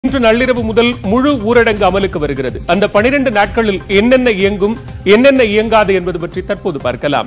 இன்று நள்ளிரவு முதல் முழு ஊரடங்கு அமலுக்கு வருகிறது அந்த பனிரெண்டு நாட்களில் என்னென்ன இயங்கும் என்னென்ன இயங்காது என்பது பற்றி தற்போது பார்க்கலாம்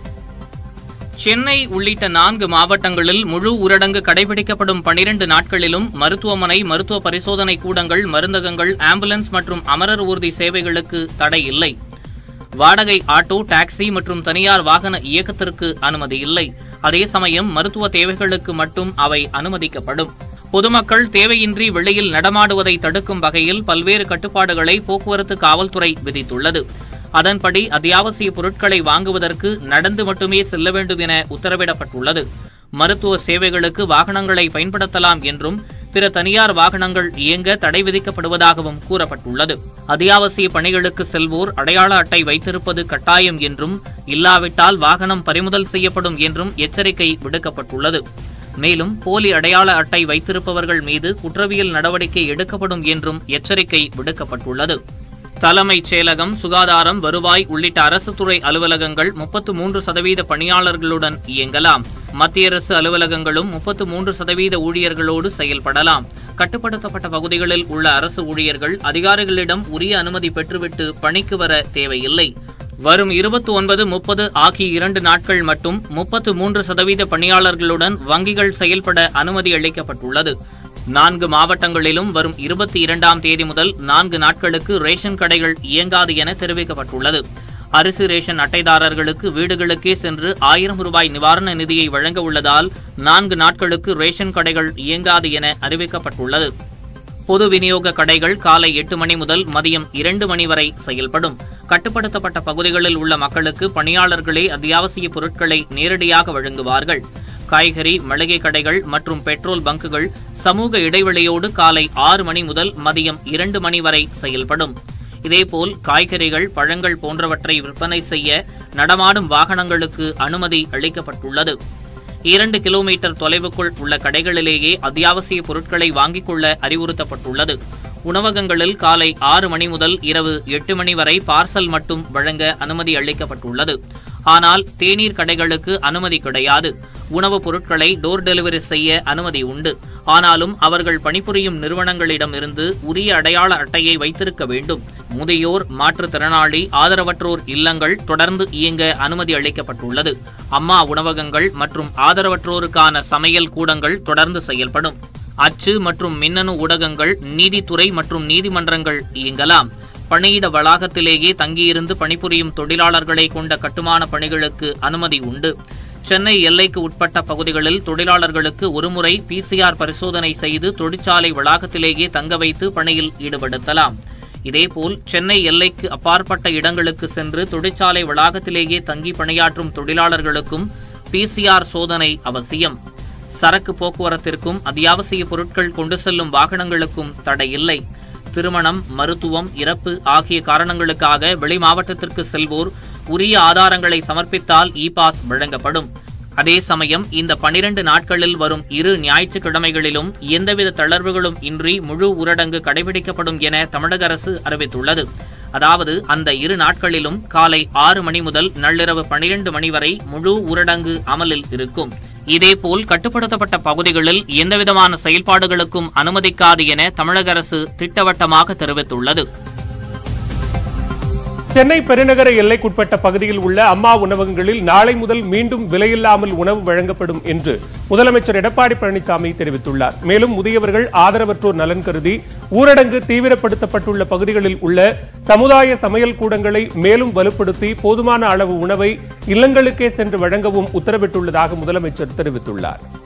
சென்னை உள்ளிட்ட நான்கு மாவட்டங்களில் முழு ஊரடங்கு கடைபிடிக்கப்படும் பனிரெண்டு நாட்களிலும் மருத்துவமனை மருத்துவ பரிசோதனை கூடங்கள் மருந்தகங்கள் ஆம்புலன்ஸ் மற்றும் அமரர் ஊர்தி சேவைகளுக்கு தடை இல்லை வாடகை ஆட்டோ டாக்ஸி மற்றும் தனியார் வாகன இயக்கத்திற்கு அனுமதி இல்லை அதே சமயம் மருத்துவ தேவைகளுக்கு மட்டும் அவை அனுமதிக்கப்படும் பொதுமக்கள் தேவையின்றி வெளியில் நடமாடுவதை தடுக்கும் வகையில் பல்வேறு கட்டுப்பாடுகளை போக்குவரத்து காவல்துறை விதித்துள்ளது அதன்படி அத்தியாவசிய பொருட்களை வாங்குவதற்கு நடந்து மட்டுமே செல்ல வேண்டும் என உத்தரவிடப்பட்டுள்ளது மருத்துவ சேவைகளுக்கு வாகனங்களை பயன்படுத்தலாம் என்றும் பிற தனியார் வாகனங்கள் இயங்க தடை விதிக்கப்படுவதாகவும் கூறப்பட்டுள்ளது அத்தியாவசிய பணிகளுக்கு செல்வோர் அடையாள அட்டை வைத்திருப்பது கட்டாயம் என்றும் இல்லாவிட்டால் வாகனம் பறிமுதல் செய்யப்படும் என்றும் எச்சரிக்கை விடுக்கப்பட்டுள்ளது மேலும் போலி அடையாள அட்டை வைத்திருப்பவர்கள் மீது குற்றவியல் நடவடிக்கை எடுக்கப்படும் என்றும் எச்சரிக்கை விடுக்கப்பட்டுள்ளது தலைமைச் செயலகம் சுகாதாரம் வருவாய் உள்ளிட்ட அரசு துறை அலுவலகங்கள் முப்பத்து மூன்று சதவீத பணியாளர்களுடன் இயங்கலாம் மத்திய அரசு அலுவலகங்களும் முப்பத்து மூன்று சதவீத ஊழியர்களோடு செயல்படலாம் கட்டுப்படுத்தப்பட்ட பகுதிகளில் உள்ள அரசு ஊழியர்கள் அதிகாரிகளிடம் உரிய அனுமதி பெற்றுவிட்டு பணிக்கு வர தேவையில்லை வரும் இருபத்தி ஒன்பது முப்பது ஆகிய இரண்டு நாட்கள் மட்டும் முப்பத்து மூன்று சதவீத பணியாளர்களுடன் வங்கிகள் செயல்பட அனுமதி அளிக்கப்பட்டுள்ளது நான்கு மாவட்டங்களிலும் வரும் இருபத்தி இரண்டாம் தேதி முதல் நான்கு நாட்களுக்கு ரேஷன் கடைகள் இயங்காது என தெரிவிக்கப்பட்டுள்ளது அரிசி ரேஷன் அட்டைதாரர்களுக்கு வீடுகளுக்கே சென்று ஆயிரம் ரூபாய் நிவாரண நிதியை வழங்க உள்ளதால் நான்கு நாட்களுக்கு ரேஷன் கடைகள் இயங்காது என அறிவிக்கப்பட்டுள்ளது பொது விநியோக கடைகள் காலை எட்டு மணி முதல் மதியம் இரண்டு மணி வரை செயல்படும் கட்டுப்படுத்தப்பட்ட பகுதிகளில் உள்ள மக்களுக்கு பணியாளர்களே அத்தியாவசிய பொருட்களை நேரடியாக வழங்குவார்கள் காய்கறி மளிகை கடைகள் மற்றும் பெட்ரோல் பங்குகள் சமூக இடைவெளியோடு காலை ஆறு மணி முதல் மதியம் இரண்டு மணி வரை செயல்படும் இதேபோல் காய்கறிகள் பழங்கள் போன்றவற்றை விற்பனை செய்ய நடமாடும் வாகனங்களுக்கு அனுமதி அளிக்கப்பட்டுள்ளது இரண்டு கிலோமீட்டர் தொலைவுக்குள் உள்ள கடைகளிலேயே அத்தியாவசிய பொருட்களை வாங்கிக் கொள்ள அறிவுறுத்தப்பட்டுள்ளது உணவகங்களில் காலை ஆறு மணி முதல் இரவு எட்டு மணி வரை பார்சல் மட்டும் வழங்க அனுமதி அளிக்கப்பட்டுள்ளது ஆனால் தேநீர் கடைகளுக்கு அனுமதி கிடையாது உணவுப் பொருட்களை டோர் டெலிவரி செய்ய அனுமதி உண்டு ஆனாலும் அவர்கள் பணிபுரியும் நிறுவனங்களிடம் இருந்து உரிய அடையாள அட்டையை வைத்திருக்க வேண்டும் முதியோர் மாற்றுத்திறனாளி ஆதரவற்றோர் இல்லங்கள் தொடர்ந்து இயங்க அனுமதி அளிக்கப்பட்டுள்ளது அம்மா உணவகங்கள் மற்றும் ஆதரவற்றோருக்கான சமையல் கூடங்கள் தொடர்ந்து செயல்படும் அச்சு மற்றும் மின்னணு ஊடகங்கள் நீதித்துறை மற்றும் நீதிமன்றங்கள் இயங்கலாம் பணியிட வளாகத்திலேயே தங்கியிருந்து பணிபுரியும் தொழிலாளர்களை கொண்ட கட்டுமான பணிகளுக்கு அனுமதி உண்டு சென்னை எல்லைக்கு உட்பட்ட பகுதிகளில் தொழிலாளர்களுக்கு ஒருமுறை பிசிஆர் பரிசோதனை செய்து தொழிற்சாலை வளாகத்திலேயே தங்க வைத்து பணியில் ஈடுபடுத்தலாம் இதேபோல் சென்னை எல்லைக்கு அப்பாற்பட்ட இடங்களுக்கு சென்று தொழிற்சாலை வளாகத்திலேயே தங்கி பணியாற்றும் தொழிலாளர்களுக்கும் பிசிஆர் சோதனை அவசியம் சரக்கு போக்குவரத்திற்கும் அத்தியாவசிய பொருட்கள் கொண்டு செல்லும் வாகனங்களுக்கும் தடையில்லை திருமணம் மருத்துவம் இறப்பு ஆகிய காரணங்களுக்காக வெளி மாவட்டத்திற்கு செல்வோர் உரிய ஆதாரங்களை சமர்ப்பித்தால் இ பாஸ் வழங்கப்படும் அதே சமயம் இந்த பனிரெண்டு நாட்களில் வரும் இரு ஞாயிற்றுக்கிழமைகளிலும் எந்தவித தளர்வுகளும் இன்றி முழு ஊரடங்கு கடைபிடிக்கப்படும் என தமிழக அரசு அறிவித்துள்ளது அதாவது அந்த இரு நாட்களிலும் காலை ஆறு மணி முதல் நள்ளிரவு பனிரெண்டு மணி வரை முழு ஊரடங்கு அமலில் இருக்கும் இதேபோல் கட்டுப்படுத்தப்பட்ட பகுதிகளில் எந்தவிதமான செயல்பாடுகளுக்கும் அனுமதிக்காது என தமிழக அரசு திட்டவட்டமாக தெரிவித்துள்ளது சென்னை பெருநகர எல்லைக்குட்பட்ட பகுதியில் உள்ள அம்மா உணவகங்களில் நாளை முதல் மீண்டும் விலையில்லாமல் உணவு வழங்கப்படும் என்று முதலமைச்சர் எடப்பாடி பழனிசாமி தெரிவித்துள்ளார் மேலும் முதியவர்கள் ஆதரவற்றோர் நலன் கருதி ஊரடங்கு தீவிரப்படுத்தப்பட்டுள்ள பகுதிகளில் உள்ள சமுதாய சமையல் கூடங்களை மேலும் வலுப்படுத்தி போதுமான அளவு உணவை இல்லங்களுக்கே சென்று வழங்கவும் உத்தரவிட்டுள்ளதாக முதலமைச்சர் தெரிவித்துள்ளார்